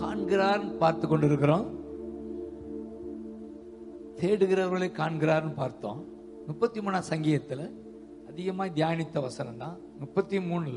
காண்கிறார் பார்த்து கொண்டிருக்கிறோம் தேடுகிறவர்களை காண்கிறார்னு பார்த்தோம் முப்பத்தி மூணாம் சங்கீதத்துல அதிகமா தியானித்த வசனம் தான் முப்பத்தி மூணுல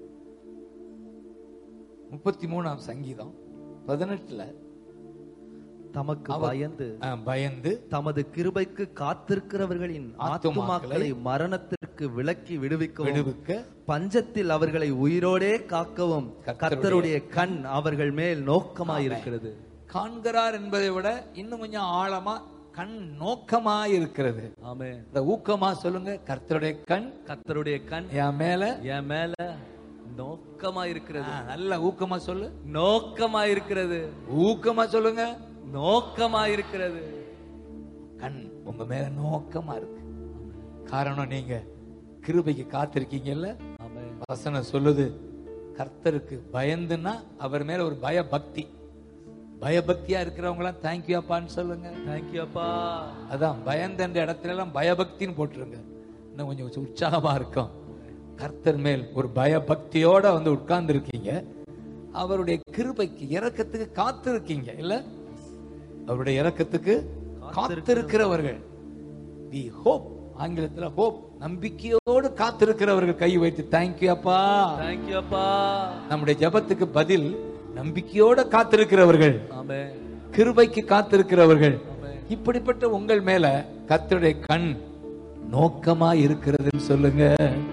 முப்பத்தி மூணாம் சங்கீதம் பதினெட்டுல தமக்கு அவர்- பயந்து அஹ், பயந்து தமது கிருபைக்கு காத்திருக்கிறவர்களின் ஆத்துமாக்களை மரணத்திற்கு விலக்கி விடுவிக்கவும் விடுவிக்க பஞ்சத்தில் அவர்களை உயிரோடே காக்கவும் கர்த்தருடைய கர்த்தருடைய கண் அவர்கள் மேல் நோக்கமாயிருக்கிறது காண்கிறார் என்பதை விட இன்னும் கொஞ்சம் ஆழமா கண் நோக்கமா இருக்கிறது ஆமே இந்த ஊக்கமா சொல்லுங்க கர்த்தருடைய கண் கர்த்தருடைய கண் என் மேல என் மேல நோக்கமா இருக்கிறது ஆ, நல்ல ஊக்கமா சொல்லு நோக்கமா இருக்கிறது ஊக்கமா சொல்லுங்க நோக்கமா இருக்கிறது கண் உங்க மேல நோக்கமா இருக்கு காரணம் நீங்க கிருபைக்கு காத்திருக்கீங்கல்ல ஆமே வசனம் சொல்லுது கர்த்தருக்கு பயந்துன்னா அவர் மேல ஒரு பய பக்தி பயபக்தியா இருக்கிறவங்க எல்லாம் தேங்க்யூ அப்பான்னு சொல்லுங்க தேங்க்யூ அப்பா அதான் பயந்த இடத்துல எல்லாம் பயபக்தின்னு போட்டுருங்க இன்னும் கொஞ்சம் உற்சாகமா இருக்கும் கர்த்தர் மேல் ஒரு பயபக்தியோட வந்து உட்கார்ந்து இருக்கீங்க அவருடைய கிருபைக்கு இரக்கத்துக்கு காத்து இருக்கீங்க இல்ல அவருடைய இரக்கத்துக்கு காத்திருக்கிறவர்கள் வி ஹோப் ஆங்கிலத்துல ஹோப் நம்பிக்கையோடு காத்திருக்கிறவர்கள் கை வைத்து தேங்க்யூ அப்பா தேங்க்யூ அப்பா நம்முடைய ஜெபத்துக்கு பதில் நம்பிக்கையோட காத்திருக்கிறவர்கள் ஆமே கிருபைக்கு காத்திருக்கிறவர்கள் ஆமே இப்படிப்பட்ட உங்கள் மேல கர்த்தருடைய கண் நோக்கமா இருக்கிறதுன்னு சொல்லுங்க